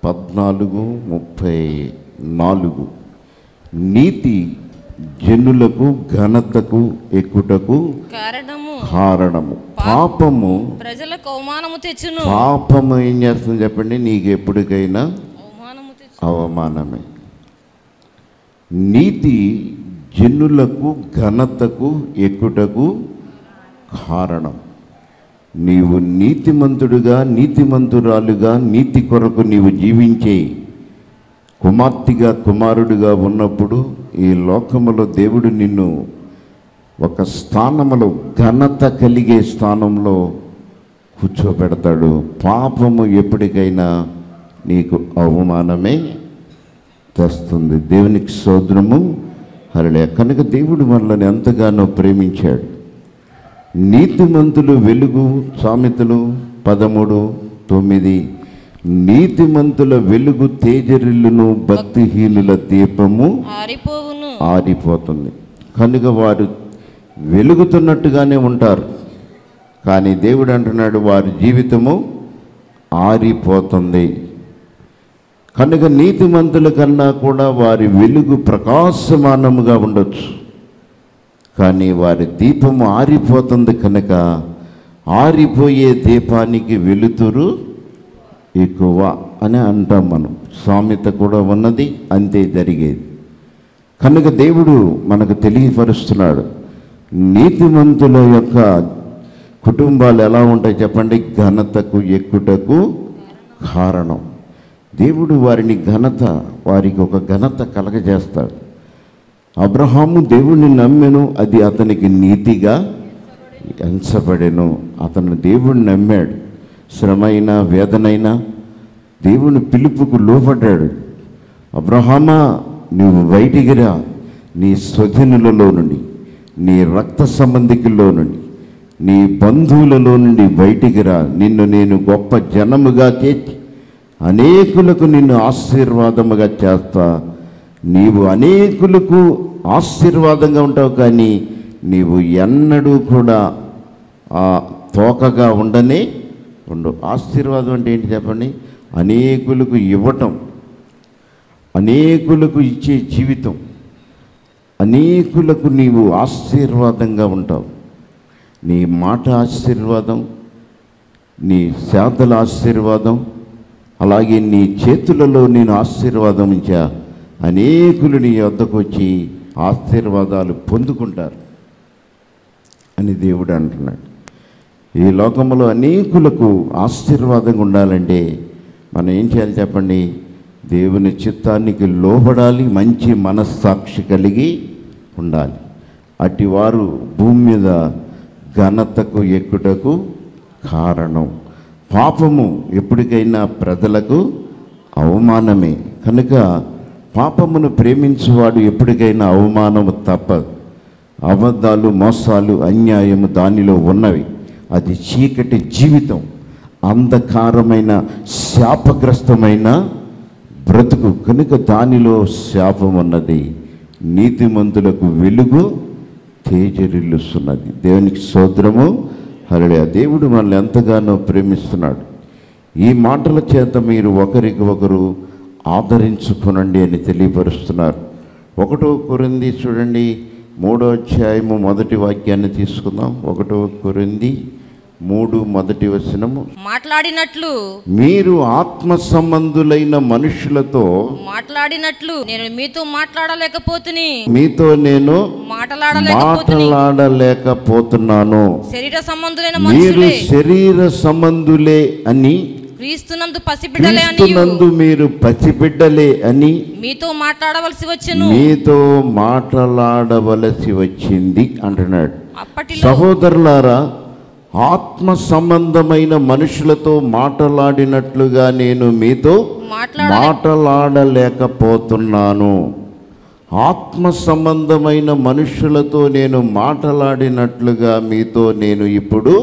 పద్నాలుగు ముప్పై నాలుగు నీతి జనులకు ఘనతకు ఎక్కుటకు కారణము కారణము పాపము ప్రజలకు అవమానము తెచ్చును పాపము ఏం చేస్తుంది చెప్పండి నీకు ఎప్పటికైనా అవమానము తెచ్చు అవమానమే నీతి జనులకు ఘనతకు ఎక్కుటకు కారణం నీవు నీతిమంతుడుగా నీతిమంతురాలుగా నీతి కొరకు నీవు జీవించే కుమార్తెగా కుమారుడిగా ఉన్నప్పుడు ఈ లోకములో దేవుడు నిన్ను ఒక స్థానములో ఘనత కలిగే స్థానంలో కూర్చోబెడతాడు పాపము ఎప్పటికైనా నీకు అవమానమే తెస్తుంది దేవునికి సోదరము హరళే కనుక దేవుడు మనల్ని ఎంతగానో ప్రేమించాడు నీతిమంతులు వెలుగు సామెతలు పదమూడు తొమ్మిది నీతిమంతుల వెలుగు తేజరిల్లును భక్తిహీనుల దీపము ఆరిపోవును ఆరిపోతుంది కనుక వారు వెలుగుతున్నట్టుగానే ఉంటారు కానీ దేవుడు అంటున్నాడు వారి జీవితము ఆరిపోతుంది కనుక నీతిమంతుల కన్నా కూడా వారి వెలుగు ప్రకాశమానముగా ఉండొచ్చు కానీ వారి దీపము ఆరిపోతుంది కనుక ఆరిపోయే దీపానికి వెలుతురు ఎక్కువ అని అంటాం మనం సామెత కూడా ఉన్నది అంతే జరిగేది కనుక దేవుడు మనకు తెలియపరుస్తున్నాడు నీతిమంతుల యొక్క కుటుంబాలు ఎలా ఉంటాయి చెప్పండి ఘనతకు ఎక్కుటకు కారణం దేవుడు వారిని ఘనత వారికి ఒక ఘనత కలగజేస్తాడు అబ్రహాము దేవుణ్ణి నమ్మెను అది అతనికి నీతిగా ఎంచబడెను అతను దేవుణ్ణి నమ్మాడు శ్రమైనా వేదనైనా దేవుని పిలుపుకు లోపడ్డాడు అబ్రహామా నువ్వు బయటికి రా నీ స్వజనులలో నుండి నీ రక్త సంబంధికుల్లో నుండి నీ బంధువులలో నుండి బయటికి రా నిన్ను నేను గొప్ప జనముగా చేర్చి అనేకులకు నిన్ను ఆశీర్వాదముగా చేస్తా నీవు అనేకులకు ఆశీర్వాదంగా ఉంటావు కానీ నీవు ఎన్నడూ కూడా ఆ తోకగా ఉండనే ఉండు ఆశీర్వాదం అంటే ఏంటి చెప్పండి అనేకులకు ఇవ్వటం అనేకులకు ఇచ్చే జీవితం అనేకులకు నీవు ఆశీర్వాదంగా ఉంటావు నీ మాట ఆశీర్వాదం నీ శాతల ఆశీర్వాదం అలాగే నీ చేతులలో నేను ఆశీర్వాదం ఇచ్చా అనేకులు నీ వద్దకు వచ్చి ఆశీర్వాదాలు పొందుకుంటారు అని దేవుడు అంటున్నాడు ఈ లోకంలో అనేకులకు ఆశీర్వాదంగా ఉండాలంటే మనం ఏం చేయాలి చెప్పండి దేవుని చిత్తానికి లోబడాలి మంచి మనస్సాక్షి కలిగి ఉండాలి అట్టి వారు భూమి మీద ఘనతకు ఎక్కుటకు కారణం పాపము ఎప్పటికైనా ప్రజలకు అవమానమే కనుక పాపమును ప్రేమించువాడు ఎప్పటికైనా అవమానము తప్పదు అబద్ధాలు మోసాలు అన్యాయము దానిలో ఉన్నవి అది చీకటి జీవితం అంధకారమైన శాపగ్రస్తమైన బ్రతుకు కనుక దానిలో శాపం ఉన్నది నీతిమంతులకు వెలుగు తేజరిల్లుస్తున్నది దేవునికి సోదరము హరడే దేవుడు మనల్ని ఎంతగానో ప్రేమిస్తున్నాడు ఈ మాటల చేత మీరు ఒకరికి ఒకరు ఆదరించుకునండి అని తెలియపరుస్తున్నారు ఒకటో కొరింది చూడండి మూడో అధ్యాయము మొదటి వాక్యాన్ని తీసుకుందాం ఒకటో కొరింది మూడు మొదటి వచనము మాట్లాడినట్లు మీరు ఆత్మ సంబంధులైన మనుషులతో మాట్లాడినట్లు నేను మీతో మాట్లాడలేకపోతుని మీతో నేను మాట్లాడలేకపోతుని మాట్లాడలేకపోతున్నాను శరీర సంబంధులైన మీరు మనుషులే శరీర సంబంధులే అని క్రీస్తునందు పసిబిడ్డలే అని క్రీస్తునందు మీరు పసిబిడ్డలే అని మీతో మాట్లాడవలసి వచ్చెను మీతో మాట్లాడవలసి వచ్చింది అంటున్నాడు అప్పటిలో సహోదరులారా ఆత్మ సంబంధమైన మనుషులతో మాట్లాడినట్లుగా నేను మీతో మాట్లాడ మాట్లాడలేకపోతున్నాను ఆత్మ సంబంధమైన మనుషులతో నేను మాట్లాడినట్లుగా మీతో నేను ఇప్పుడు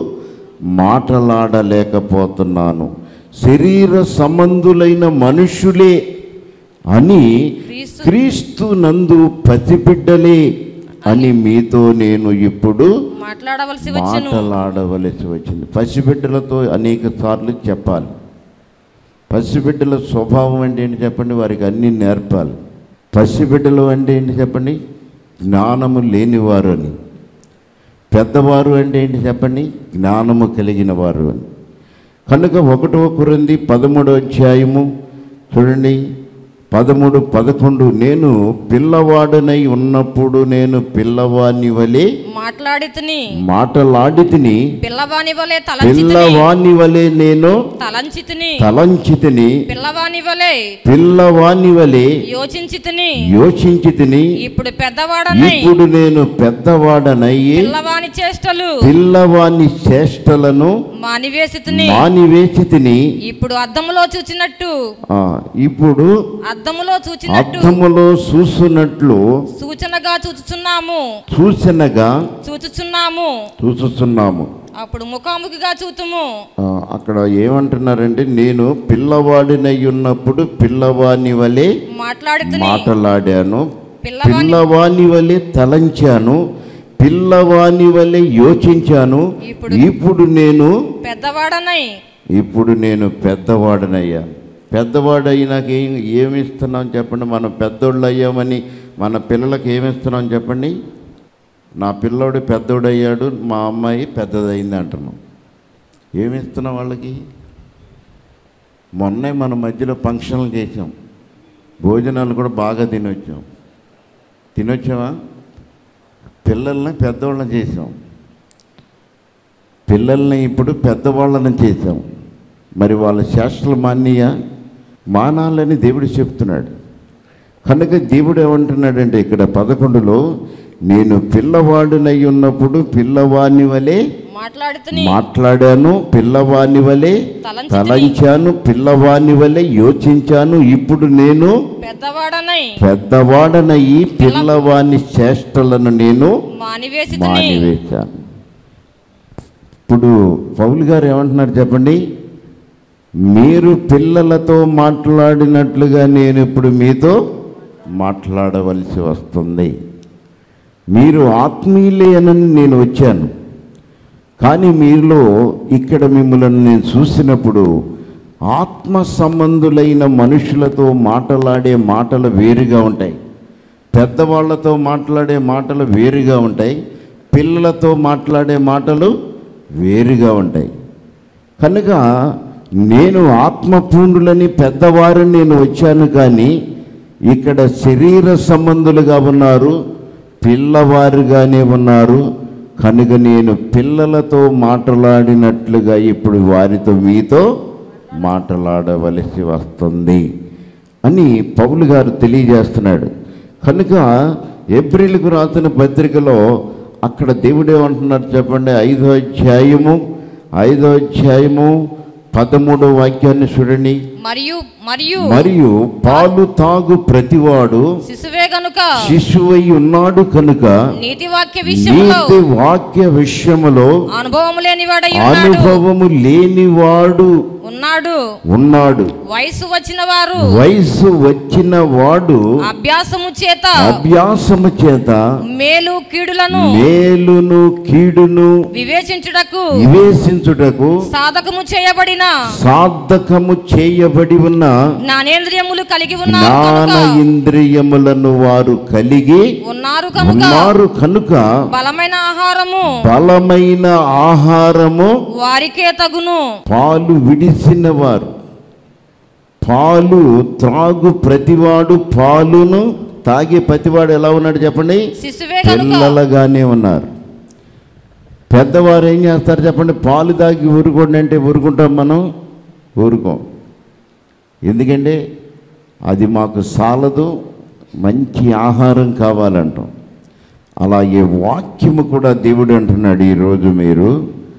మాట్లాడలేకపోతున్నాను శరీర సంబంధులైన మనుషులే అని క్రీస్తు క్రీస్తు నందు పసిబిడ్డలే అని మీతో నేను ఇప్పుడు మాట్లాడవలసి వచ్చెను మాట్లాడవలసి వచ్చింది పసిబిడ్డలతో అనేక సార్లు చెప్పాలి పసిబిడ్డల స్వభావం అంటే ఏంటి చెప్పండి వారికి అన్నీ నేర్పాలి పసిబిడ్డలు అంటే ఏంటి చెప్పండి జ్ఞానము లేనివారు అని పెద్దవారు అంటే ఏంటి చెప్పండి జ్ఞానము కలిగిన వారు అని కనుక ఒకటో కొరింది పదమూడో అధ్యాయము చూడండి పదమూడు పదకొండు నేను పిల్లవాడనై ఉన్నప్పుడు నేను పిల్లవాని వలె మాట్లాడితిని మాటలాడితిని పిల్లవాని వలె తలంచితిని పిల్లవాని వలె నేను తలంచితిని తలంచితిని పిల్లవాని వలె పిల్లవాని వలె యోచించితిని యోచించితిని ఇప్పుడు పెద్దవాడనై ఇప్పుడు నేను పెద్దవాడనయ్యి పిల్లవాని చేష్టలు పిల్లవాని చేష్టలను మానివేసితిని మానివేసి ఇప్పుడు అద్దములో చూచినట్టు ఇప్పుడు అద్దములో చూచినట్టు అర్థములో చూస్తున్నట్లు సూచనగా చూచుచున్నాము సూచనగా చూచుచున్నాము చూస్తున్నాము అప్పుడు ముఖాముఖిగా చూతుము ఆ, అక్కడ ఏమంటున్నారంటే నేను పిల్లవాడినై ఉన్నప్పుడు పిల్లవాని వలె మాట్లాడుతుని మాటలాడాను పిల్లవాని పిల్లవాని వలె తలంచాను పిల్లవాని వలె యోచించాను ఇప్పుడు- ఇప్పుడు నేను పెద్దవాడనై ఇప్పుడు నేను పెద్దవాడనయ్యా పెద్దవాడైనాక ఏం ఏమిస్తున్నాం చెప్పండి మనం పెద్దోళ్ళు అయ్యామని మన పిల్లలకి ఏమిస్తున్నాం చెప్పండి నా పిల్లోడు పెద్దోడయ్యాడు మా అమ్మాయి పెద్దదైంది అంటున్నాం ఏమిస్తున్నాం వాళ్ళకి మొన్నే మన మధ్యలో ఫంక్షన్లు చేసాం భోజనాలు కూడా బాగా తినొచ్చాం తినొచ్చావా పిల్లల్ని పెద్దవాళ్ళని చేసాం పిల్లల్ని ఇప్పుడు పెద్దవాళ్ళని చేసాం మరి వాళ్ళ శాస్త్రాలు మాన్య మానాలని దేవుడు చెప్తున్నాడు కనుక దేవుడు ఏమంటున్నాడంటే ఇక్కడ పదకొండులో నేను పిల్లవాడినై ఉన్నప్పుడు పిల్లవాని వలె మాట్లాడుతుని మాట్లాడాను పిల్లవాని వలె తలంచితిని. తలంచాను పిల్లవాని వలె యోచించాను ఇప్పుడు నేను పెద్దవాడనై పెద్దవాడనయ్యి పిల్లవాని చేష్టలను నేను మానివేసితిని మానివేశాను ఇప్పుడు పౌలు గారు ఏమంటున్నారు చెప్పండి మీరు పిల్లలతో మాట్లాడినట్లుగా నేను ఇప్పుడు మీతో మాట్లాడవలసి వస్తుంది మీరు ఆత్మీయులేనని నేను వచ్చాను కానీ మీలో ఇక్కడ మిమ్మల్ని నేను చూసినప్పుడు ఆత్మ సంబంధులైన మనుషులతో మాట్లాడే మాటలు వేరుగా ఉంటాయి పెద్దవాళ్ళతో మాట్లాడే మాటలు వేరుగా ఉంటాయి పిల్లలతో మాట్లాడే మాటలు వేరుగా ఉంటాయి కనుక నేను ఆత్మపూర్ణులని పెద్దవారని నేను వచ్చాను కానీ ఇక్కడ శరీర సంబంధులుగా ఉన్నారు పిల్లవారుగానే ఉన్నారు కనుక నేను పిల్లలతో మాట్లాడినట్లుగా ఇప్పుడు వారితో మీతో మాట్లాడవలసి వస్తుంది అని పౌలు గారు తెలియజేస్తున్నాడు కనుక ఏప్రిల్కు రాసిన పత్రికలో అక్కడ దేవుడు ఏమంటున్నారు చెప్పండి ఐదో అధ్యాయము ఐదో అధ్యాయము పదమూడో వాక్యాన్ని చూడండి మరియు మరియు మరియు పాలు తాగు ప్రతివాడు శిశువే గనుక శిశువై ఉన్నాడు కనుక నీతి వాక్య విషయంలో నీతి వాక్య విషయములో అనుభవం లేనివాడై ఉన్నాడు అనుభవము లేనివాడు ఉన్నాడు ఉన్నాడు వయసు వచ్చిన వారు వయసు వచ్చిన వాడు అభ్యాసము చేత అభ్యాసము చేత మేలు కీడులను మేలును కీడును వివేచించుటకు నివేశించుటకు సాధకము చేయబడిన సాధకము చేయబడి ఉన్న జ్ఞానేంద్రియములు కలిగి ఉన్నారు జ్ఞాన కనుక ఇంద్రియములను వారు కలిగి ఉన్నారు కనుక ఉన్నారు కనుక బలమైన ఆహారము బలమైన ఆహారము వారికే తగును పాలు విడిసిన వారు పాలు త్రాగు ప్రతివాడు పాలును తాగే ప్రతివాడు ఎలా ఉన్నాడు చెప్పండి శిశువే కనుక పిల్లలుగానే ఉన్నారు పెద్దవారు ఏం చేస్తారు చెప్పండి పాలు తాగి ఊరుకోండి అంటే ఊరుకుంటాం మనం ఊరుకోం ఎందుకంటే అది మాకు సాలదు మంచి ఆహారం కావాలంటాం అలాగే వాక్యము కూడా దేవుడు అంటున్నాడు ఈరోజు మీరు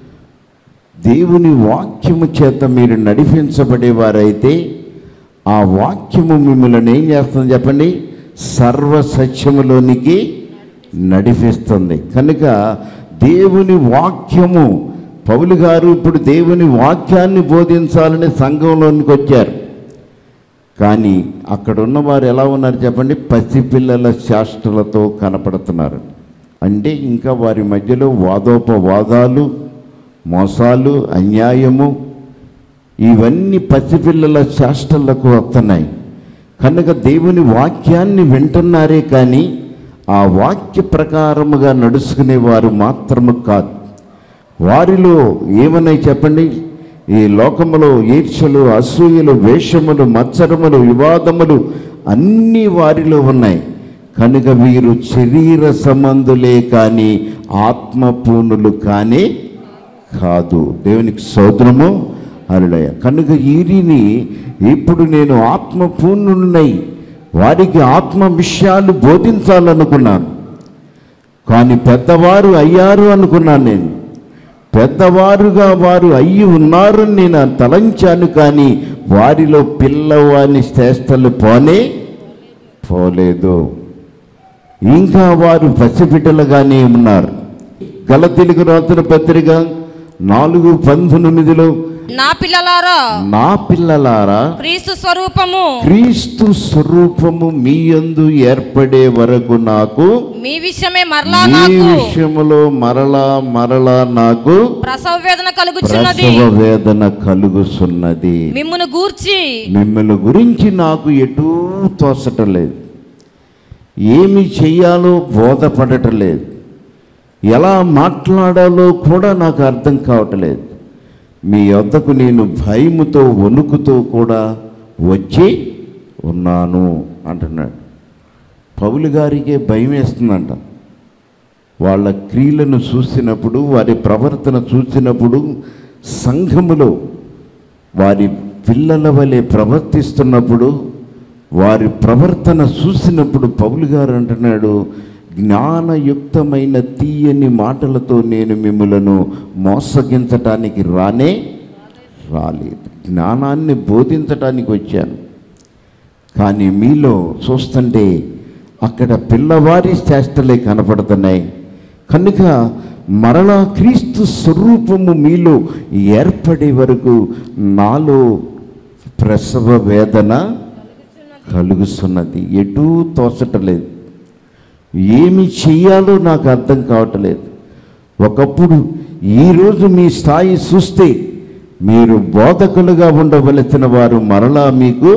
దేవుని వాక్యము చేత మీరు నడిపించబడేవారైతే ఆ వాక్యము మిమ్మల్ని ఏం చేస్తుంది చెప్పండి సర్వ సత్యములోనికి నడిపిస్తుంది కనుక దేవుని వాక్యము పౌలు గారు ఇప్పుడు దేవుని వాక్యాన్ని బోధించాలని సంఘంలోనికి వచ్చారు కానీ అక్కడ ఉన్నవారు ఎలా ఉన్నారు చెప్పండి పసిపిల్లల శాస్త్రలతో కనపడుతున్నారు అంటే ఇంకా వారి మధ్యలో వాదోపవాదాలు మోసాలు అన్యాయము ఇవన్నీ పసిపిల్లల చేష్టలకు వస్తున్నాయి కనుక దేవుని వాక్యాన్ని వింటున్నారే కానీ ఆ వాక్య ప్రకారముగా నడుచుకునే వారు మాత్రము కాదు వారిలో ఏమన్నాయి చెప్పండి ఈ లోకములో ఈర్ష్యలు అసూయలు వేషములు మత్సరములు వివాదములు అన్నీ వారిలో ఉన్నాయి కనుక వీరు శరీర సంబంధులే కానీ ఆత్మపూర్ణులు కానీ కాదు దేవునికి సోదరము అరుడయ కనుక వీరిని ఇప్పుడు నేను ఆత్మపూర్ణున్నై వారికి ఆత్మ విషయాలు బోధించాలనుకున్నాను కానీ పెద్దవారు అయ్యారు అనుకున్నాను నేను పెద్దవారుగా వారు అయ్యి ఉన్నారని నేను తలంచాను కానీ వారిలో పిల్లవాని చేష్టలు పోనే పోలేదు ఇంకా వారు పసిబిడ్డలుగానే ఉన్నారు గలతీలకు రాసిన పత్రిక నాలుగు పంతొమ్మిదిలో నా పిల్లలారా నా పిల్లలారా క్రీస్తు స్వరూపము క్రీస్తు స్వరూపము మీ యందు ఏర్పడే వరకు నాకు మీ విషయమే మరలా ఈ నాకు విషయములో మరలా మరలా నాకు ప్రసవ వేదన కలుగుచున్నది ప్రసవ వేదన కలుగుతున్నది మిమ్మును గూర్చి మిమ్మల్ని గురించి నాకు ఎటూ తోసటం లేదు ఏమి చెయ్యాలో బోధపడటం లేదు ఎలా మాట్లాడాలో కూడా నాకు అర్థం కావట్లేదు మీ వద్దకు నేను భయముతో వణుకుతో కూడా వచ్చి ఉన్నాను అంటున్నాడు పౌలు గారికే భయం వేస్తుందంట వాళ్ళ క్రియలను చూసినప్పుడు వారి ప్రవర్తన చూసినప్పుడు సంఘములో వారి పిల్లల వలె ప్రవర్తిస్తున్నప్పుడు వారి ప్రవర్తన చూసినప్పుడు పౌలు గారు అంటున్నాడు జ్ఞానయుక్తమైన తీయని మాటలతో నేను మిమ్మలను మోసగించటానికి రానే రాలేదు జ్ఞానాన్ని బోధించటానికి వచ్చాను కానీ మీలో చూస్తుంటే అక్కడ పిల్లవారి చేష్టలే కనపడుతున్నాయి కనుక మరలా క్రీస్తు స్వరూపము మీలో ఏర్పడే వరకు నాలో ప్రసవ వేదన కలుగుతున్నది ఎటూ తోచటలేదు ఏమి చెయ్యాలో నాకు అర్థం కావట్లేదు ఒకప్పుడు ఈరోజు మీ స్థాయి చూస్తే మీరు బోధకులుగా ఉండవలసిన వారు మరలా మీకు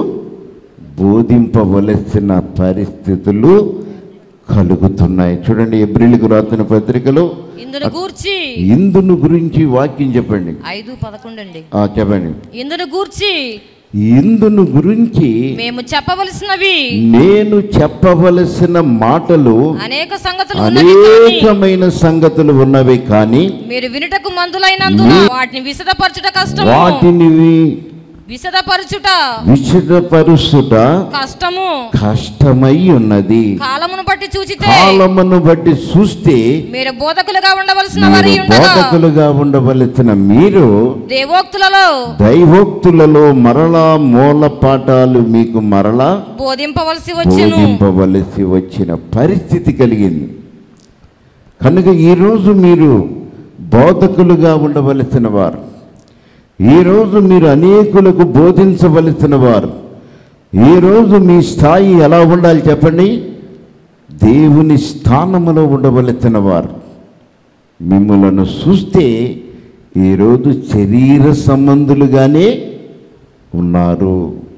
బోధింపవలసిన పరిస్థితులు కలుగుతున్నాయి చూడండి ఎబ్రిల్కు రాసిన పత్రికలో ఇందును గూర్చి ఇందును గురించి వాక్యం చెప్పండి ఐదు పదకొండు అండి ఆ చెప్పండి ఇందును గూర్చి ఇందును గురించి మేము చెప్పవలసినవి నేను చెప్పవలసిన మాటలు అనేక సంగతులు ఉన్నవి కానీ అనేకమైన సంగతులు ఉన్నవి కానీ మీరు వినుటకు మందులైనందున వాటిని విశదపరచుట కష్టము వాటిని విశదపరచుట విషదపరుచుట కష్టము కష్టమై ఉన్నది కాలమును బట్టి చూచితే కాలమును బట్టి చూస్తే మీరు బోధకులుగా ఉండవలసిన వారి మీరు ఉండగా బోధకులుగా ఉండవలసిన మీరు దేవోక్తులలో దైవోక్తులలో మరలా మూల పాఠాలు మీకు మరలా బోధింపవలసి వచ్చును బోధింపవలసి వచ్చిన పరిస్థితి కలిగింది కనుక ఈరోజు మీరు బోధకులుగా ఉండవలసిన వారు ఈరోజు మీరు అనేకులకు బోధించవలసిన వారు ఈరోజు మీ స్థాయి ఎలా ఉండాలి చెప్పండి దేవుని స్థానములో ఉండవలసిన వారు మిమ్మలను చూస్తే ఈరోజు శరీర సంబంధులుగానే ఉన్నారు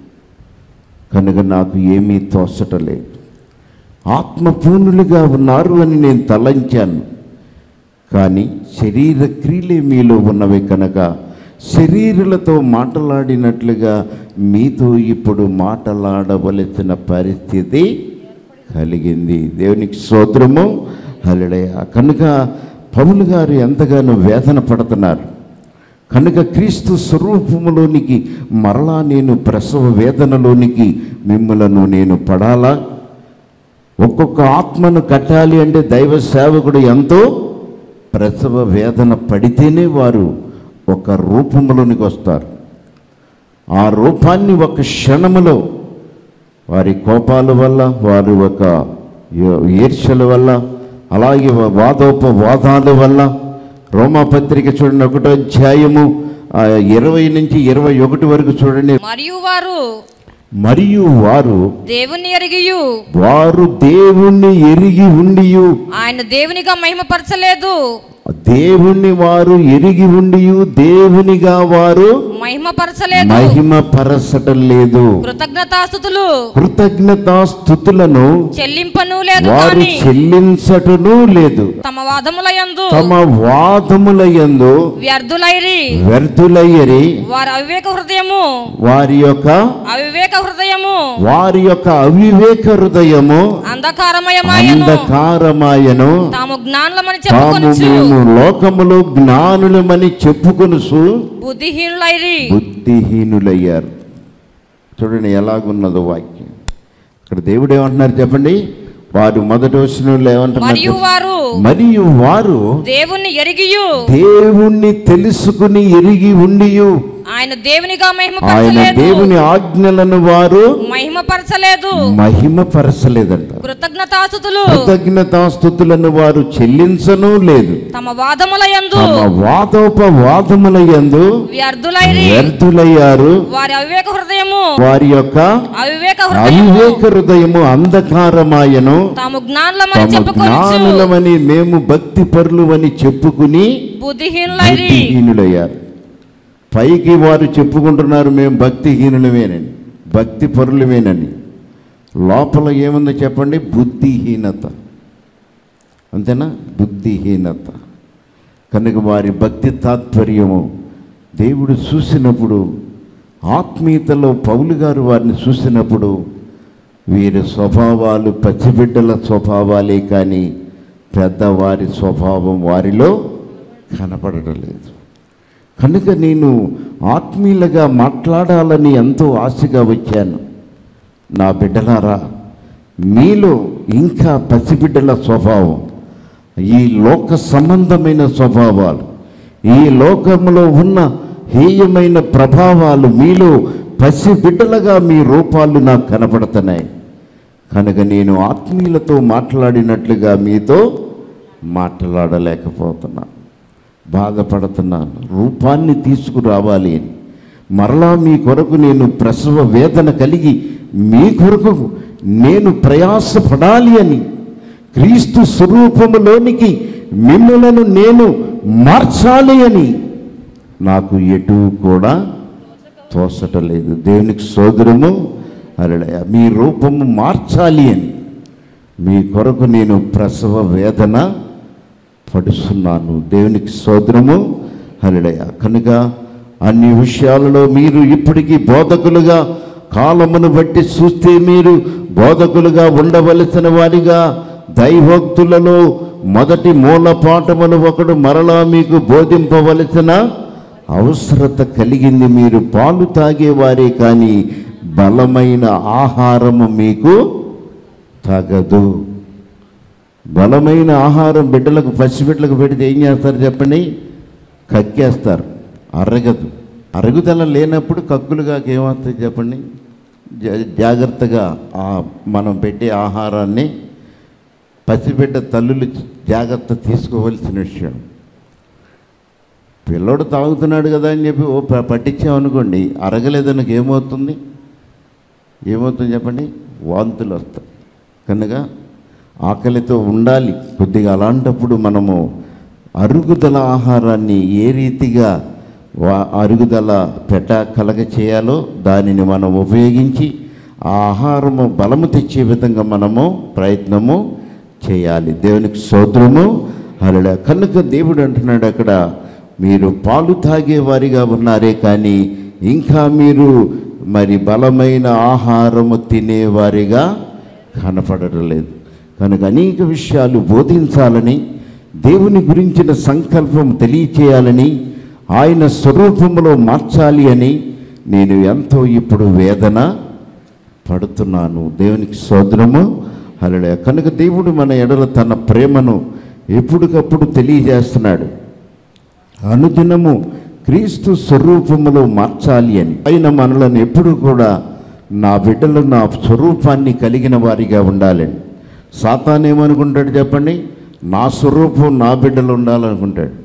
కనుక నాకు ఏమీ తోచటలేదు ఆత్మపూర్ణులుగా ఉన్నారు అని నేను తలంచాను కానీ శరీర క్రియలే మీలో ఉన్నవి కనుక శరీరులతో మాట్లాడినట్లుగా మీతో ఇప్పుడు మాట్లాడవలసిన పరిస్థితి కలిగింది దేవునికి స్తోత్రము హలిడయ కనుక పౌలు గారు ఎంతగానో వేదన పడుతున్నారు కనుక క్రీస్తు స్వరూపములోనికి మరలా నేను ప్రసవ వేదనలోనికి మిమ్మలను నేను పడాలా ఒక్కొక్క ఆత్మను కట్టాలి అంటే దైవ సేవకుడు ఎంతో ప్రసవ వేదన పడితేనే వారు ఒక రూపంలోనికి వస్తారు ఆ రూపాన్ని ఒక క్షణములో వారి కోపాల వల్ల వారి ఒక ఈర్ష్యల వల్ల అలాగే వాదోపవాదాల వల్ల రోమాపత్రిక చూడండి ఒకటో అధ్యాయము ఆ, ఇరవై నుంచి ఇరవై ఒకటి వరకు చూడండి మరియు వారు మరియు వారు దేవుణ్ణి ఎరిగియు వారు దేవుణ్ణి ఎరిగి ఉండియు ఆయన దేవునిగా మహిమపరచలేదు దేవుణ్ణి వారు ఎరిగి ఉండియు దేవునిగా వారు మహిమపరచలేదు మహిమ పరచటం లేదు కృతజ్ఞతాస్థుతులు కృతజ్ఞతాస్థుతులను చెల్లింపను లేదు వారు కానీ చెల్లించటను లేదు తమ వాదములయందు తమ వాదముల యందు వ్యర్థులైరి వ్యర్థులయ్యరి వారి అవివేక హృదయము వారి యొక్క అవివేక హృదయము వారి యొక్క అవివేక హృదయము అంధకారమయమాయను అంధకారమాయను తాము జ్ఞానులమని తాము చెప్పుకొనుచు మేము లోకములో జ్ఞానులమని చెప్పుకొనుసు బుద్ధిహీనులైరి బుద్ధిహీనులయ్యారు చూడండి ఎలాగున్నదో వాక్యం ఇక్కడ దేవుడు ఏమంటున్నారు చెప్పండి వారు మొదటి వచ్చిన ఏమంటున్నారు మరియు వారు మరియు వారు దేవుణ్ణి ఎరిగియు దేవుణ్ణి తెలుసుకుని ఎరిగి ఉండియు ఆయన దేవునిగా ఆయన మహిమపరచలేదు దేవుని ఆజ్ఞలను వారు మహిమపరచలేదు మహిమపరచలేదంట కృతజ్ఞతాస్థుతులు కృతజ్ఞతాస్థుతులను వారు చెల్లించను లేదు తమ వాదములయందు తమ వాదోపవాదముల యందు వ్యర్థులైరి వ్యర్థులయ్యారు వారి అవివేక హృదయము వారి యొక్క అవివేక హృదయము అవివేక హృదయము అంధకారమాయను తాము జ్ఞానులమని తమ చెప్పుకొనుచు జ్ఞానులమని మేము భక్తి పరులమని చెప్పుకుని బుద్ధిహీనులైరి భక్తిహీనులయ్యారు పైకి వారు చెప్పుకుంటున్నారు మేము భక్తిహీనులమేనని భక్తి పరులమేనని లోపల ఏముందో చెప్పండి బుద్ధిహీనత అంతేనా బుద్ధిహీనత కనుక వారి భక్తి తాత్పర్యము దేవుడు చూసినప్పుడు ఆత్మీయతలో పౌలు గారు వారిని చూసినప్పుడు వీరి స్వభావాలు పసిబిడ్డల స్వభావాలే కానీ పెద్దవారి స్వభావం వారిలో కనపడటం లేదు కనుక నేను ఆత్మీయులుగా మాట్లాడాలని ఎంతో ఆశగా వచ్చాను నా బిడ్డలారా మీలో ఇంకా పసిబిడ్డల స్వభావం ఈ లోక సంబంధమైన స్వభావాలు ఈ లోకంలో ఉన్న హేయమైన ప్రభావాలు మీలో పసిబిడ్డలుగా మీ రూపాలు నాకు కనపడుతున్నాయి కనుక నేను ఆత్మీయులతో మాట్లాడినట్లుగా మీతో మాట్లాడలేకపోతున్నాను బాధపడుతున్నాను రూపాన్ని తీసుకురావాలి అని మరలా మీ కొరకు నేను ప్రసవ వేదన కలిగి మీ కొరకు నేను ప్రయాసపడాలి అని క్రీస్తు స్వరూపములోనికి మిమ్మలను నేను మార్చాలి అని నాకు ఎటు కూడా తోసటం లేదు దేవునికి సోదరము అరడయ మీ రూపము మార్చాలి అని మీ కొరకు నేను ప్రసవ వేదన పడుస్తున్నాను దేవునికి సోదరము హరిడయ కనుక అన్ని విషయాలలో మీరు ఇప్పటికీ బోధకులుగా కాలమును బట్టి చూస్తే మీరు బోధకులుగా ఉండవలసిన వారిగా దైవోక్తులలో మొదటి మూల పాఠమును ఒకడు మరలా మీకు బోధింపవలసిన అవసరత కలిగింది మీరు పాలు తాగేవారే కానీ బలమైన ఆహారము మీకు తగదు బలమైన ఆహారం బిడ్డలకు పసిబిడ్డలకు పెడితే ఏం చేస్తారు చెప్పండి కక్కేస్తారు అరగదు అరుగుదల లేనప్పుడు కక్కులుగా ఏమవుతుంది చెప్పండి జా- జాగ్రత్తగా ఆ మనం పెట్టే ఆహారాన్ని పసిబిడ్డ తల్లులు జాగ్రత్త తీసుకోవలసిన విషయం పిల్లోడు తాగుతున్నాడు కదా అని చెప్పి ఓ ప- పట్టించామనుకోండి అరగలేదనకు ఏమవుతుంది ఏమవుతుంది చెప్పండి వాంతులు వస్తాయి కనుక ఆకలితో ఉండాలి కొద్దిగా అలాంటప్పుడు మనము అరుగుదల ఆహారాన్ని ఏ రీతిగా వా అరుగుదల పెట్ట కలగ చేయాలో దానిని మనం ఉపయోగించి ఆ ఆహారము బలము తెచ్చే విధంగా మనము ప్రయత్నము చేయాలి దేవునికి సోదరము అలా కనుక దేవుడు అంటున్నాడు అక్కడ మీరు పాలు తాగేవారిగా ఉన్నారే కానీ ఇంకా మీరు మరి బలమైన ఆహారము తినేవారిగా కనపడడం లేదు కనుక అనేక విషయాలు బోధించాలని దేవుని గురించిన సంకల్పం తెలియచేయాలని ఆయన స్వరూపంలో మార్చాలి అని నేను ఎంతో ఇప్పుడు వేదన పడుతున్నాను దేవునికి సోదరము అలడే కనుక దేవుడు మన ఎడల తన ప్రేమను ఎప్పటికప్పుడు తెలియజేస్తున్నాడు అనుదినము క్రీస్తు స్వరూపములో మార్చాలి అని ఆయన మనలను ఎప్పుడు కూడా నా బిడ్డలు నా స్వరూపాన్ని కలిగిన వారిగా ఉండాలని సాతాన్ ఏమనుకుంటాడు చెప్పండి నా స్వరూపం నా బిడ్డలు ఉండాలనుకుంటాడు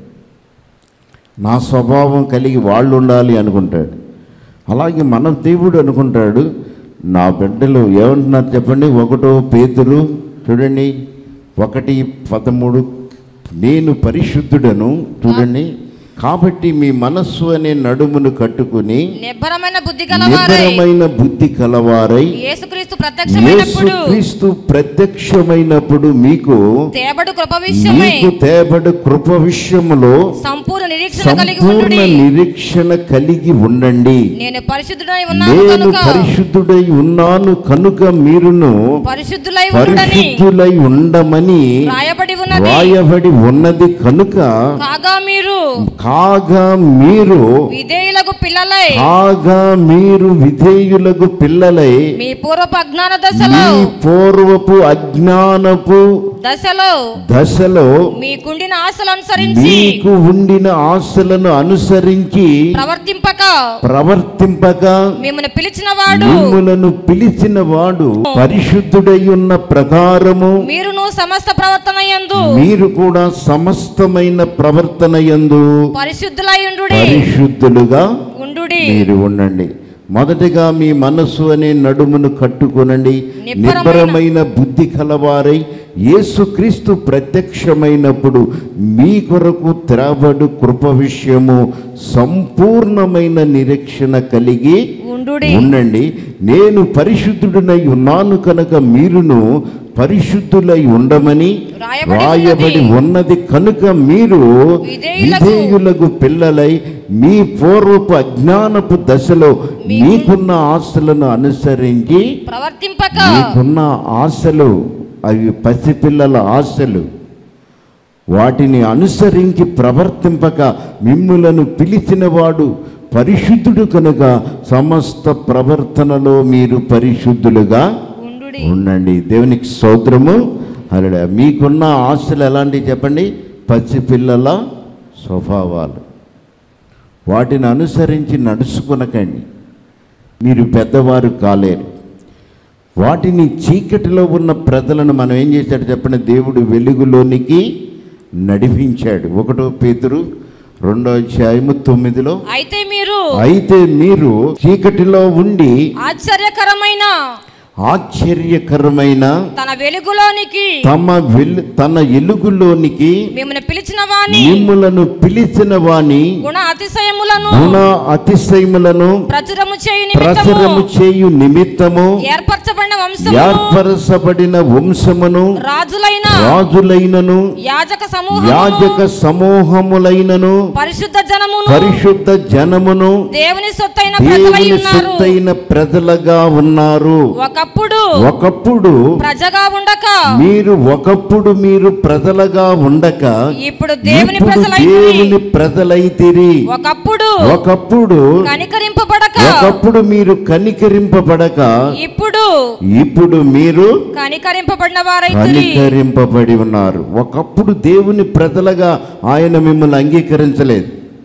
నా స్వభావం కలిగి వాళ్ళు ఉండాలి అనుకుంటాడు అలాగే మన దేవుడు అనుకుంటాడు నా బిడ్డలు ఏమంటున్నారు చెప్పండి ఒకటో పేతురు చూడండి ఒకటి పదమూడు నేను పరిశుద్ధుడను చూడండి కాబట్టి మీ మనస్సు అనే నడుమును కట్టుకుని నిబ్బరమైన బుద్ధి గలవారై నిబ్బరమైన బుద్ధి కలవారై యేసుక్రీస్తు ప్రత్యక్షమైనప్పుడు యేసుక్రీస్తు ప్రత్యక్షమైనప్పుడు మీకు తేబడు కృప విషయమై మీకు తేబడు కృప విషయములో సంపూర్ణ నిరీక్షణ కలిగి సంపూర్ణ ఉండుడి నిరీక్షణ కలిగి ఉండండి నేను పరిశుద్ధుడై ఉన్నాను నేను కనుక పరిశుద్ధుడై ఉన్నాను కనుక మీరును పరిశుద్ధులై ఉండుడని పరిశుద్ధులై ఉండమని రాయబడి ఉన్నది రాయబడి ఉన్నది కనుక కాగా మీరు కాగా మీరు విధేయులకు పిల్లలై కాగా మీరు విధేయులకు పిల్లలై మీ పూర్వపు అజ్ఞాన దశలో మీ పూర్వపు అజ్ఞానపు దశలో దశలో మీకుండిన ఆశలు అనుసరించి మీకు ఉండిన ఆశలను అనుసరించి ప్రవర్తింపక ప్రవర్తింపక మిమ్మల్ని పిలిచిన వాడు మిమ్ములను పిలిచిన వాడు పరిశుద్ధుడై ఉన్న ప్రకారము మీరును సమస్త ప్రవర్తన యందు మీరు కూడా సమస్తమైన ప్రవర్తన యందు పరిశుద్ధులై ఉండు పరిశుద్ధులుగా ఉండుడి మీరు ఉండండి మొదటిగా మీ మనస్సు అనే నడుమును కట్టుకొనండి నిబ్బరమైన- నిబ్బరమైన బుద్ధి కలవారై యేసుక్రీస్తు ప్రత్యక్షమైనప్పుడు మీ కొరకు త్రాబడు కృప విషయము సంపూర్ణమైన నిరీక్షణ కలిగి ఉండుడి ఉండండి నేను పరిశుద్ధుడినై ఉన్నాను కనుక మీరును పరిశుద్ధులై ఉండమని రాయబడి రాయబడి ఉన్నది. ఉన్నది కనుక మీరు విధేయులకు- విధేయులకు పిల్లలై మీ పూర్వపు అజ్ఞానపు దశలో మీకు- మీకున్న ఆశలను అనుసరించి ప్రవర్తింపక మీకున్న ఆశలు అవి పసిపిల్లల ఆశలు వాటిని అనుసరించి ప్రవర్తింపక మిమ్ములను పిలిచినవాడు పరిశుద్ధుడు కనుక సమస్త ప్రవర్తనలో మీరు పరిశుద్ధులుగా ఉండుడి ఉండండి దేవునికి స్తోత్రము అలా మీకున్న ఆశలు ఎలాంటివి చెప్పండి పసిపిల్లల స్వభావాలు వాటిని అనుసరించి నడుచుకునకండి మీరు పెద్దవారు కాలేరు వాటిని చీకటిలో ఉన్న ప్రజలను మనం ఏం చేశాడు చెప్పండి దేవుడు వెలుగులోనికి నడిపించాడు ఒకటో పేతురు రెండో అధ్యాయము తొమ్మిదిలో అయితే మీరు అయితే మీరు చీకటిలో ఉండి ఆశ్చర్యకరమైన ఆశ్చర్యకరమైన తన వెలుగులోనికి తమ వెలు తన ఎలుగులోనికి మిమ్మల్ని పిలిచిన వాని మిమ్ములను పిలిచిన వాని గుణ అతిశయములను గుణ అతిశయములను ప్రచురము చేయు ప్రచురము నిమిత్తము చేయు నిమిత్తము ఏర్పరచబడిన వంశము ఏర్పరచబడిన వంశమును రాజులైన రాజులైనను యాజక సమూహమును యాజక సమూహములైనను పరిశుద్ధ జనమును పరిశుద్ధ జనమును దేవుని సొత్తైన ప్రజలై దేవుని ఉన్నారు సొత్తైన ప్రజలుగా ఉన్నారు ఒకప్పుడు ఒకప్పుడు ప్రజగా ఉండక మీరు ఒకప్పుడు మీరు ప్రజలుగా ఉండక ఇప్పుడు దేవుని ఇప్పుడు ప్రజలై దేవుని ప్రజలైతిరి ఒకప్పుడు ఒకప్పుడు కనికరింపబడక ఒకప్పుడు మీరు కనికరింపబడక ఇప్పుడు ఇప్పుడు మీరు కనికరింపబడిన వారైతే కనికరింపబడి ఉన్నారు ఒకప్పుడు దేవుని ప్రజలుగా ఆయన మిమ్మల్ని అంగీకరించలేదు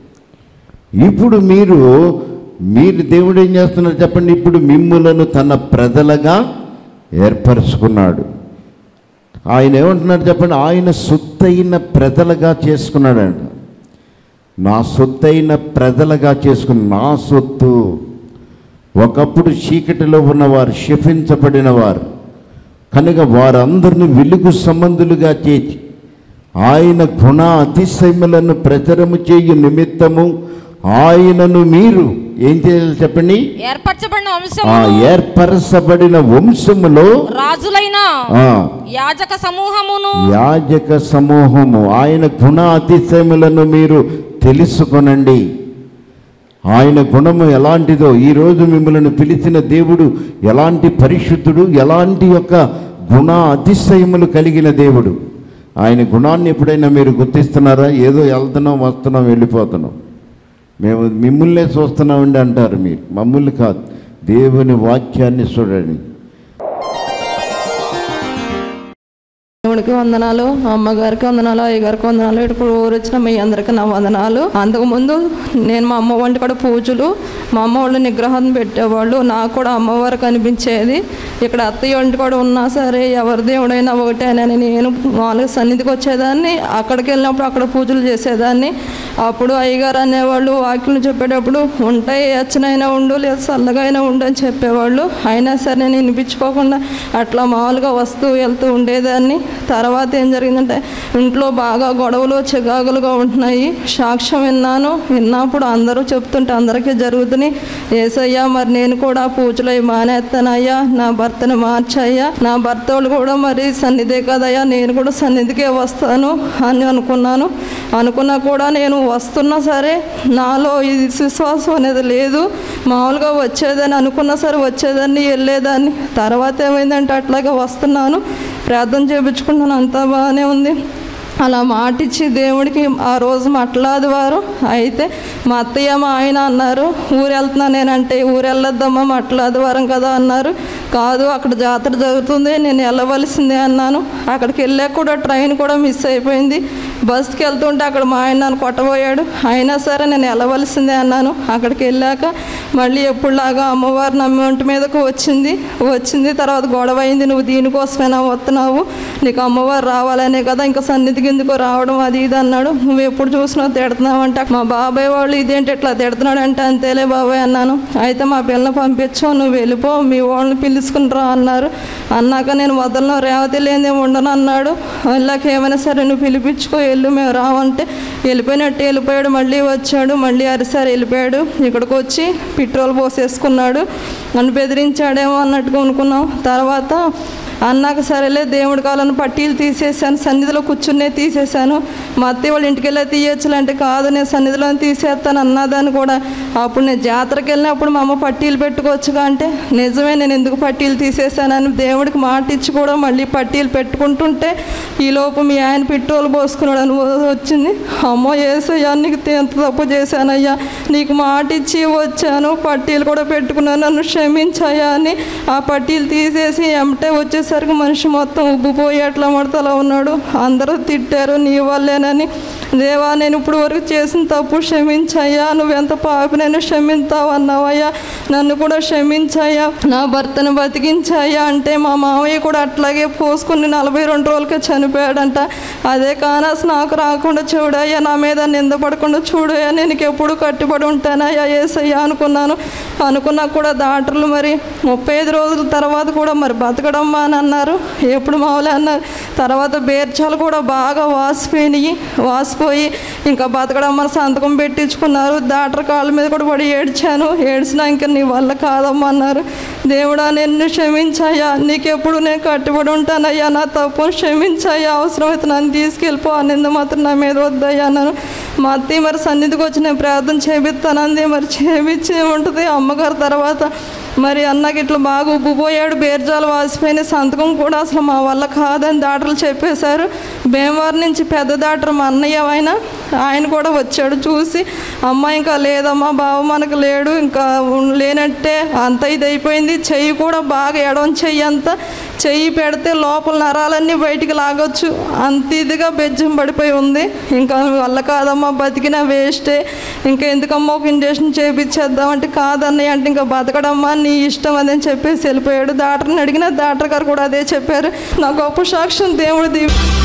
ఇప్పుడు మీరు మీరు దేవుడు ఏం చేస్తున్నారు చెప్పండి ఇప్పుడు మిమ్ములను తన ప్రజలుగా ఏర్పరచుకున్నాడు ఆయన ఏమంటున్నాడు చెప్పండి ఆయన సొత్తైన ప్రజలుగా చేసుకున్నాడంట నా సొత్తైన ప్రజలుగా చేసుకున్న నా సొత్తు ఒకప్పుడు చీకటిలో ఉన్నవారు శపించబడిన వారు కనుక వారందరిని వెలుగు సంబంధులుగా చేసి ఆయన గుణ అతిశయములను ప్రచారము చేయు నిమిత్తము ఆయనను మీరు ఏం చేయాలి చెప్పండి ఏర్పరచబడిన ఆ వంశము ఏర్పరచబడిన వంశములో రాజులైన ఆ యాజక సమూహమును యాజక సమూహము ఆయన గుణ అతిశయములను మీరు తెలుసుకొనండి ఆయన గుణము ఎలాంటిదో ఈరోజు మిమ్మల్ని పిలిచిన దేవుడు ఎలాంటి పరిశుద్ధుడు ఎలాంటి యొక్క గుణ అతిశయములు కలిగిన దేవుడు ఆయన గుణాన్ని ఎప్పుడైనా మీరు గుర్తిస్తున్నారా ఏదో వెళ్తున్నాం వస్తున్నాం వెళ్ళిపోతున్నాం మేము మిమ్మల్నే చూస్తున్నామండి అంటారు మీరు మమ్మల్ని కాదు దేవుని వాక్యాన్ని చూడండి దేవుడికి వందనాలు అమ్మగారికి వందనాలు అయ్యగారికి వందనాలు ఇప్పుడు ఊరు వచ్చిన మీ అందరికీ నా వందనాలు అంతకుముందు నేను మా అమ్మ వంటి కూడా పూజలు మా అమ్మ వాళ్ళు నిగ్రహం పెట్టేవాళ్ళు నాకు కూడా అమ్మవారు కనిపించేది ఇక్కడ అత్తయ్య వంటి కూడా ఉన్నా సరే ఎవరి దేవుడైనా ఒకటేనని నేను మామూలుగా సన్నిధికి వచ్చేదాన్ని అక్కడికి వెళ్ళినప్పుడు అక్కడ పూజలు చేసేదాన్ని అప్పుడు అయ్యగారు అనేవాళ్ళు వాక్యం చెప్పేటప్పుడు ఉంటాయి ఎచ్చనైనా ఉండు లేదా చల్లగా అయినా ఉండు అని చెప్పేవాళ్ళు అయినా సరే నేను వినిపించుకోకుండా అట్లా మామూలుగా వస్తూ వెళ్తూ ఉండేదాన్ని తర్వాత ఏం జరిగిందంటే ఇంట్లో బాగా గొడవలు చికాకులుగా ఉంటున్నాయి సాక్ష్యం విన్నాను విన్నప్పుడు అందరూ చెప్తుంటే అందరికీ జరుగుతున్నాయి ఏసయ్యా మరి నేను కూడా పూజలు అవి మానేస్తానయ్యా నా భర్తను మార్చయ్యా నా భర్త వాళ్ళు కూడా మరి సన్నిధే కదయ్యా నేను కూడా సన్నిధికే వస్తాను అని అనుకున్నాను అనుకున్నా కూడా నేను వస్తున్నా సరే నాలో ఇది విశ్వాసం అనేది లేదు మామూలుగా వచ్చేదని అనుకున్నా సరే వచ్చేదాన్ని వెళ్ళేదాన్ని తర్వాత ఏమైందంటే అట్లాగే వస్తున్నాను ప్రార్థన చేయించుకుంటున్నాను అంతా బాగానే ఉంది అలా మాటిచ్చి దేవుడికి ఆ రోజు మట్లాది వారు అయితే మా అత్తయ్య మా ఆయన అన్నారు ఊరు వెళ్తున్నా నేనంటే ఊరు వెళ్ళొద్దమ్మా మట్లాది వారం కదా అన్నారు కాదు అక్కడ జాతర జరుగుతుంది నేను వెళ్ళవలసిందే అన్నాను అక్కడికి వెళ్ళాక కూడా ట్రైన్ కూడా మిస్ అయిపోయింది బస్కి వెళ్తుంటే అక్కడ మా ఆయన నన్ను కొట్టబోయాడు అయినా సరే నేను వెళ్ళవలసిందే అన్నాను అక్కడికి వెళ్ళాక మళ్ళీ ఎప్పుడులాగా అమ్మవారు నమ్మి ఒంటి మీదకు వచ్చింది వచ్చింది తర్వాత గొడవ అయింది నువ్వు దీనికోసమేనా వస్తున్నావు నీకు అమ్మవారు రావాలనే కదా ఇంకా సన్నిధికి ఎందుకో రావడం అది ఇది అన్నాడు నువ్వు ఎప్పుడు చూసినా తిడుతున్నావు అంటే మా బాబాయ్ వాళ్ళు ఇదేంటి ఇట్లా తిడుతున్నాడు అంటే అంతేలే బాబాయ్ అన్నాను అయితే మా పిల్లని పంపించు నువ్వు వెళ్ళిపో మీ వాళ్ళని పిలుచుకుని రా అన్నారు అన్నాక నేను వదలను రేవతి లేదే ఉండను అన్నాడు వెళ్ళాక ఏమైనా సరే నువ్వు పిలిపించుకో వెళ్ళు మేము రావంటే వెళ్ళిపోయినట్టు వెళ్ళిపోయాడు మళ్ళీ వచ్చాడు మళ్ళీ అరిసారి వెళ్ళిపోయాడు ఇక్కడికి వచ్చి పెట్రోల్ పోసేసుకున్నాడు నన్ను బెదిరించాడేమో అన్నట్టుగా అనుకున్నాం తర్వాత అన్నాక సరేలే దేవుడి కాలను పట్టీలు తీసేసాను సన్నిధిలో కూర్చునే తీసేశాను మా అత్తయ్య వాళ్ళ ఇంటికి వెళ్ళి తీయచ్చులంటే కాదు నేను సన్నిధిలో తీసేస్తాను అన్నదాన్ని కూడా అప్పుడు నేను జాతరకి వెళ్ళినప్పుడు మా అమ్మ పట్టీలు పెట్టుకోవచ్చుగా అంటే నిజమే నేను ఎందుకు పట్టీలు తీసేశానని దేవుడికి మాట ఇచ్చి కూడా మళ్ళీ పట్టీలు పెట్టుకుంటుంటే ఈ లోపు మీ ఆయన పెట్రోల్ పోసుకున్నాడు అని వచ్చింది అమ్మో ఏసయ్యా నీకు ఎంత తప్పు చేశానయ్యా నీకు మాట ఇచ్చి వచ్చాను పట్టీలు కూడా పెట్టుకున్నాను నన్ను క్షమించాయా అని ఆ పట్టీలు తీసేసి ఎమటే వచ్చేసరికి మనిషి మొత్తం ఉబ్బిపోయి అట్లా మడతలా ఉన్నాడు అందరూ తిట్టారు నీ వల్లేనని దేవా నేను ఇప్పుడు వరకు చేసిన తప్పు క్షమించయ్యా నువ్వెంత పాపి నేను క్షమించావు అన్నావయ్యా నన్ను కూడా క్షమించయ్యా నా భర్తను బతికించాయా అంటే మా మామయ్య కూడా అట్లాగే పోసుకుని నలభై రెండు రోజులకే చనిపోయాడంట అదే కానాస్ నాకు రాకుండా చూడయ్యా నా మీద నిందపడకుండా చూడయ్యా నేను నీకు ఎప్పుడు కట్టుబడి ఉంటానయ్యా ఏసయ్యా అనుకున్నాను అనుకున్నా కూడా డాక్టర్లు మరి ముప్పై ఐదు రోజుల తర్వాత కూడా మరి బతకడమ్మా అని అన్నారు ఎప్పుడు మామూలే అన్నారు తర్వాత బేర్చాలు కూడా బాగా వాసిపోయినాయి వాసిపోయి ఇంకా బతకడమ్మని సంతకం పెట్టించుకున్నారు డాక్టర్ కాళ్ళ మీద కూడా పడి ఏడ్చాను ఏడ్చినా ఇంకా నీ వల్ల కాదమ్మా అన్నారు దేవుడా నిన్ను క్షమించాయా నీకెప్పుడు నేను కట్టుబడి ఉంటానయ్యా నా తప్పును క్షమించాయా అవసరమైతే నన్ను తీసుకెళ్ళిపో నింద మాత్రం నా మీద వద్దయ్యా అన్నాను మా అత్తయ్య మరి సన్నిధికి వచ్చి నేను ప్రార్థన చేపిస్తానంది మరి చేపించి ఉంటుంది అమ్మగారు తర్వాత మరి అన్నకి ఇట్లా బాగా ఉబ్బిపోయాడు బేర్జాలు వాసిపోయిన సంతకం కూడా అసలు మా వల్ల కాదని డాక్టర్లు చెప్పేశారు భీమవరం నుంచి పెద్ద డాక్టర్ మా అన్నయ్య ఆయన ఆయన కూడా వచ్చాడు చూసి అమ్మ ఇంకా లేదమ్మా బావ మనకు లేడు ఇంకా ఉన్- లేనట్టే అంత ఇది అయిపోయింది చెయ్యి కూడా బాగా ఎడవం చెయ్యి అంతా చెయ్యి పెడితే లోపల నరాలన్నీ బయటికి లాగొచ్చు అంత ఇదిగా బెజ్జం పడిపోయి ఉంది ఇంకా వల్ల కాదమ్మా బతికినా వేస్టే ఇంకా ఎందుకమ్మా ఒక ఇంజక్షన్ చేపించేద్దామంటే కాదన్నయ్య అంటే ఇంకా బతకడమ్మా నీ ఇష్టం అదని చెప్పేసి వెళ్ళిపోయాడు డాక్టర్ని అడిగిన డాక్టర్ గారు కూడా అదే చెప్పారు నా గొప్ప సాక్ష్యం దేవుడు దీవి